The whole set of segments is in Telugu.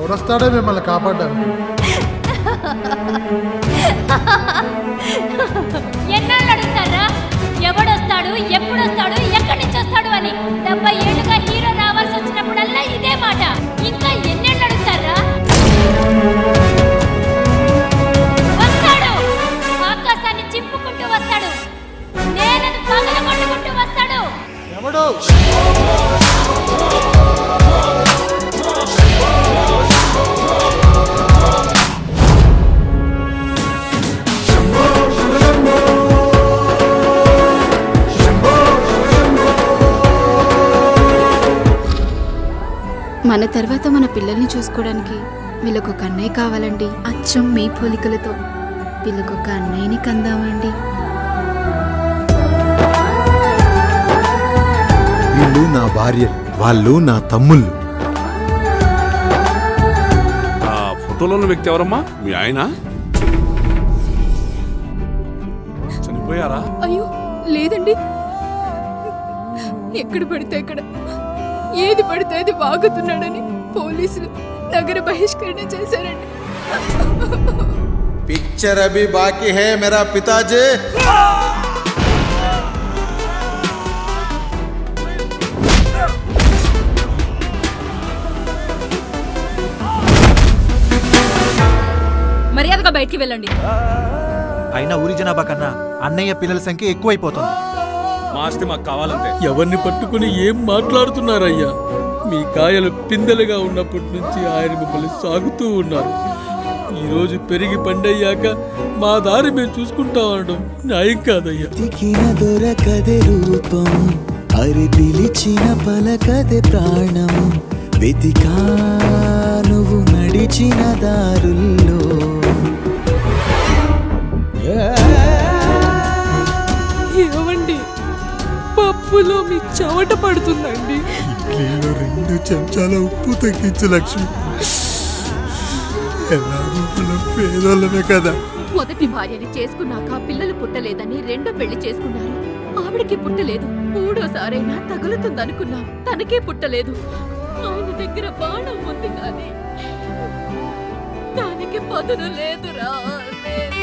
ఎవడొస్తాడో మిమ్మల్ని కాపాడ్డాను ఎన్నాళ్ళు అడుగుతారా ఎవడొస్తాడు ఎప్పుడొస్తాడు ఎక్కడి నుంచి వస్తాడు అని డెబ్బై ఏళ్ళుగా హీరో రావాల్సి వచ్చినప్పుడల్లా ఇదే మాట ఇంకా ఎన్నేళ్ళు అడుగుతారా వస్తాడు ఆకాశాన్ని చింపుకుంటూ వస్తాడు నేలను పగల కొట్టుకుంటూ వస్తాడు ఎవడు మన తర్వాత మన పిల్లల్ని చూసుకోవడానికి వీళ్ళకు ఒక అన్నయ్య కావాలండి అచ్చం మీ పోలికలతో వీళ్ళకు ఒక అన్నయ్యని కందామండి వీళ్ళు నా భార్యలు వాళ్ళు నా తమ్ముళ్ళు ఆ ఫోటోలో ఉన్న వ్యక్తి ఎవరమ్మా మీ ఆయన చనిపోయారా అయ్యో లేదండి ఎక్కడ పడితే అక్కడ ఏది పడితే అది వాగుతున్నాడని పోలీసులు నగర బహిష్కరణ చేశారండి पिक्चर अभी बाकी है मेरा पिताजी మర్యాదగా బయటికి వెళ్ళండి అయినా ఊరి జనాభా కన్నా అన్నయ్య పిల్లల సంఖ్య ఎక్కువైపోతుంది మా ఆస్తి మాకు కావాలంతే ఎవరిని పట్టుకుని ఏం మాట్లాడుతున్నారయ్యా మీ కాయలు పిందెలుగా ఉన్నప్పటి నుంచి ఆయన మిమ్మల్ని సాగుతూ ఉన్నారు ఈరోజు పెరిగి పండయ్యాక మా దారి మేము చూసుకుంటాం అనడం న్యాయం కాదయ్యా వెతికిన దొరకదే రూపం అరి పిలిచిన పలకదే ప్రాణం వెతికా నువ్వు నడిచిన దారుల్లో ఏమండి పప్పులో మీ చెమట పడుతుందండి ఇడ్లీలో రెండు చెంచాల ఉప్పు తగ్గించు లక్ష్మి ఎలాగో మనం పేదోళ్ళమే కదా మొదటి భార్యని చేసుకున్నాక పిల్లలు పుట్టలేదని రెండో పెళ్లి చేసుకున్నారు ఆవిడకి పుట్టలేదు మూడోసారైనా తగులుతుందనుకున్నాం తనకే పుట్టలేదు ఆయన దగ్గర బాణం ఉంది కానీ దానికి పదును లేదురా లేదు.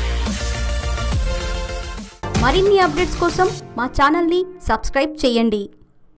మరిన్ని అప్డేట్స్ కోసం మా ఛానల్ని సబ్స్క్రైబ్ చేయండి